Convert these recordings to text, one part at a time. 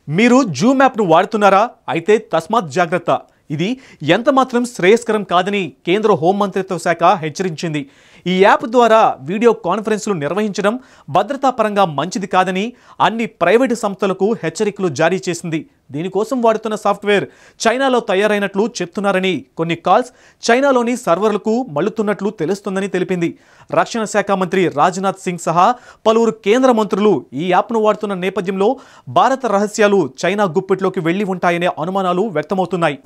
మీరు జూమ్ యాప్ను వాడుతున్నారా అయితే తస్మాత్ జాగ్రత్త ఇది ఎంత మాత్రం శ్రేయస్కరం కాదని కేంద్ర హోంమంత్రిత్వ శాఖ హెచ్చరించింది ఈ యాప్ ద్వారా వీడియో కాన్ఫరెన్స్లు నిర్వహించడం భద్రతా పరంగా మంచిది కాదని అన్ని ప్రైవేటు సంస్థలకు హెచ్చరికలు జారీ చేసింది దీనికోసం వాడుతున్న సాఫ్ట్వేర్ చైనాలో తయారైనట్లు చెప్తున్నారని కొన్ని కాల్స్ చైనాలోని సర్వర్లకు మళ్లుతున్నట్లు తెలుస్తుందని తెలిపింది రక్షణ శాఖ మంత్రి రాజ్నాథ్ సింగ్ సహా పలువురు కేంద్ర మంత్రులు ఈ యాప్ను వాడుతున్న నేపథ్యంలో భారత రహస్యాలు చైనా గుప్పిట్లోకి వెళ్లి ఉంటాయనే అనుమానాలు వ్యక్తమవుతున్నాయి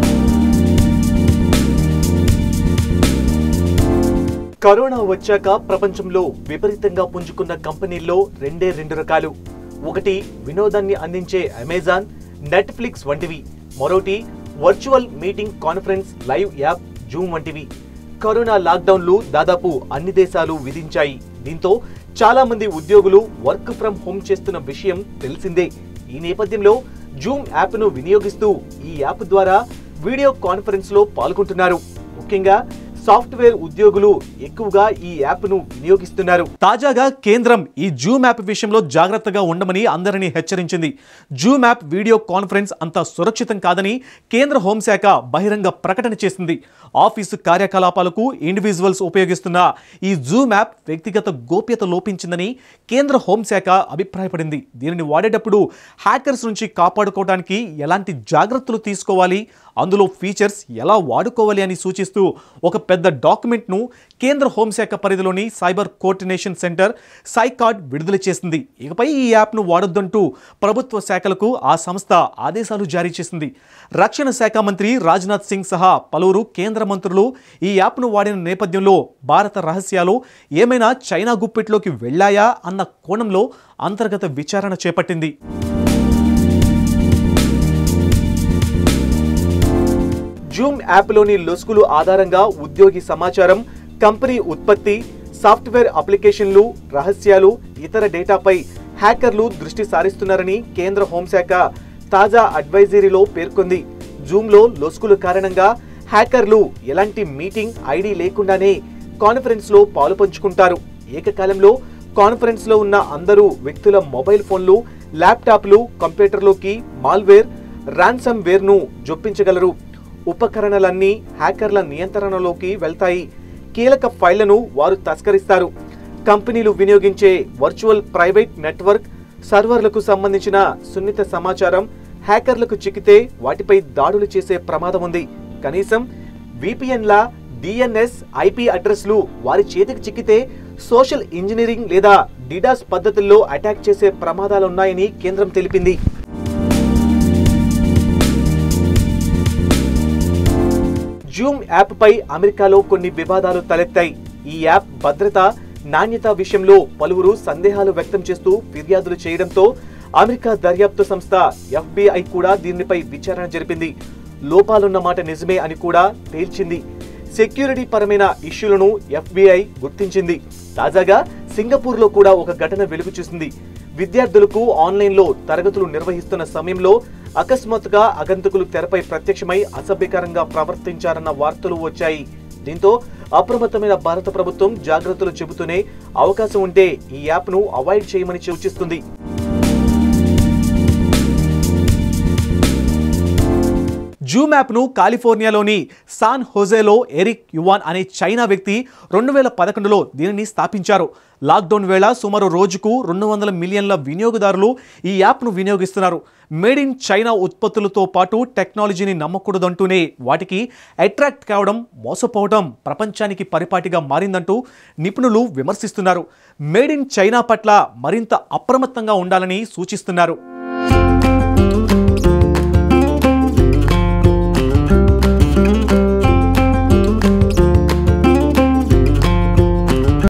కరోనా వచ్చాక ప్రపంచంలో విపరీతంగా పుంజుకున్న కంపెనీల్లో రెండే రెండు రకాలు ఒకటి వినోదాన్ని అందించే అమెజాన్ నెట్ఫ్లిక్స్ వంటివి మరోటి virtual meeting conference live app Zoom వంటివి కరోనా లాక్డౌన్లు దాదాపు అన్ని దేశాలు విధించాయి దీంతో చాలా మంది ఉద్యోగులు వర్క్ ఫ్రం హోమ్ చేస్తున్న విషయం తెలిసిందే ఈ నేపథ్యంలో జూమ్ యాప్ను వినియోగిస్తూ ఈ యాప్ ద్వారా వీడియో కాన్ఫరెన్స్ లో పాల్గొంటున్నారు ముఖ్యంగా సాఫ్ట్వేర్ ఉద్యోగులు ఎక్కువగా ఈ యాప్ను వినియోగిస్తున్నారు తాజాగా కేంద్రం ఈ జూమ్ యాప్ విషయంలో జాగ్రత్తగా ఉండమని అందరినీ హెచ్చరించింది జూమ్ యాప్ వీడియో కాన్ఫరెన్స్ అంత సురక్షితం కాదని కేంద్ర హోంశాఖ బహిరంగ ప్రకటన చేసింది ఆఫీసు కార్యకలాపాలకు ఇండివిజువల్స్ ఉపయోగిస్తున్న ఈ జూమ్ యాప్ వ్యక్తిగత గోప్యత లోపించిందని కేంద్ర హోంశాఖ అభిప్రాయపడింది దీనిని వాడేటప్పుడు హ్యాకర్స్ నుంచి కాపాడుకోవడానికి ఎలాంటి జాగ్రత్తలు తీసుకోవాలి అందులో ఫీచర్స్ ఎలా వాడుకోవాలి అని సూచిస్తూ ఒక పెద్ద డాక్యుమెంట్ను కేంద్ర హోంశాఖ పరిధిలోని సైబర్ కోఆర్డినేషన్ సెంటర్ సైకార్డ్ విడుదల చేసింది ఇకపై ఈ యాప్ను వాడొద్దంటూ ప్రభుత్వ శాఖలకు ఆ సంస్థ ఆదేశాలు జారీ చేసింది రక్షణ శాఖ మంత్రి రాజ్నాథ్ సింగ్ సహా పలువురు కేంద్ర మంత్రులు ఈ యాప్ను వాడిన నేపథ్యంలో భారత రహస్యాలు ఏమైనా చైనా గుప్పిట్లోకి వెళ్ళాయా అన్న కోణంలో అంతర్గత విచారణ చేపట్టింది జూమ్ యాప్లోని లొసుగులు ఆధారంగా ఉద్యోగి సమాచారం కంపెనీ ఉత్పత్తి సాఫ్ట్వేర్ అప్లికేషన్లు రహస్యాలు ఇతర డేటాపై హ్యాకర్లు దృష్టి సారిస్తున్నారని కేంద్ర హోంశాఖ తాజా అడ్వైజరీలో పేర్కొంది జూమ్లో లొసుగుల కారణంగా హ్యాకర్లు ఎలాంటి మీటింగ్ ఐడి లేకుండానే కాన్ఫరెన్స్లో పాలు పంచుకుంటారు ఏకకాలంలో కాన్ఫరెన్స్లో ఉన్న అందరూ వ్యక్తుల మొబైల్ ఫోన్లు ల్యాప్టాప్లు కంప్యూటర్లోకి మాల్వేర్ ర్యాన్సమ్ వేర్ను జొప్పించగలరు ఉపకరణలన్నీ హ్యాకర్ల నియంత్రణలోకి వెళ్తాయి కీలక ఫైళ్లను వారు తస్కరిస్తారు కంపెనీలు వినియోగించే వర్చువల్ ప్రైవేట్ నెట్వర్క్ సర్వర్లకు సంబంధించిన సున్నిత సమాచారం హ్యాకర్లకు చిక్కితే వాటిపై దాడులు చేసే ప్రమాదం ఉంది కనీసం విపిఎన్ల డిఎన్ఎస్ ఐపీ అడ్రస్లు వారి చేతికి చిక్కితే సోషల్ ఇంజనీరింగ్ లేదా డిడాస్ పద్ధతుల్లో అటాక్ చేసే ప్రమాదాలున్నాయని కేంద్రం తెలిపింది జూమ్ యాప్ పై అమెరికాలో కొన్ని వివాదాలు తలెత్తాయి ఈ యాప్ భద్రత నాణ్యత విషయంలో పలువురు సందేహాలు వ్యక్తం చేస్తూ ఫిర్యాదులు చేయడంతో అమెరికా దర్యాప్తు సంస్థ ఎఫ్బిఐ కూడా దీనిపై విచారణ జరిపింది లోపాలున్న మాట నిజమే అని కూడా తేల్చింది సెక్యూరిటీ పరమైన ఇష్యూలను ఎఫ్బిఐ గుర్తించింది తాజాగా సింగపూర్లో కూడా ఒక ఘటన వెలుగు చూసింది విద్యార్థులకు ఆన్లైన్లో తరగతులు నిర్వహిస్తున్న సమయంలో అకస్మాత్తుగా అగంతకులు తెరపై ప్రత్యక్షమై అసభ్యకరంగా ప్రవర్తించారన్న వార్తలు వచ్చాయి దీంతో అప్రమత్తమైన భారత ప్రభుత్వం జాగ్రత్తలు చెబుతూనే అవకాశం ఉంటే ఈ యాప్ను అవాయిడ్ చేయమని సూచిస్తుంది జూమ్ యాప్ను కాలిఫోర్నియాలోని సాన్ హోజేలో ఎరిక్ యువాన్ అనే చైనా వ్యక్తి రెండు వేల పదకొండులో దీనిని స్థాపించారు లాక్డౌన్ వేళ సుమారు రోజుకు రెండు వందల మిలియన్ల వినియోగదారులు ఈ యాప్ను వినియోగిస్తున్నారు మేడ్ ఇన్ చైనా ఉత్పత్తులతో పాటు టెక్నాలజీని నమ్మకూడదంటూనే వాటికి అట్రాక్ట్ కావడం మోసపోవడం ప్రపంచానికి పరిపాటిగా మారిందంటూ నిపుణులు విమర్శిస్తున్నారు మేడ్ ఇన్ చైనా పట్ల మరింత అప్రమత్తంగా ఉండాలని సూచిస్తున్నారు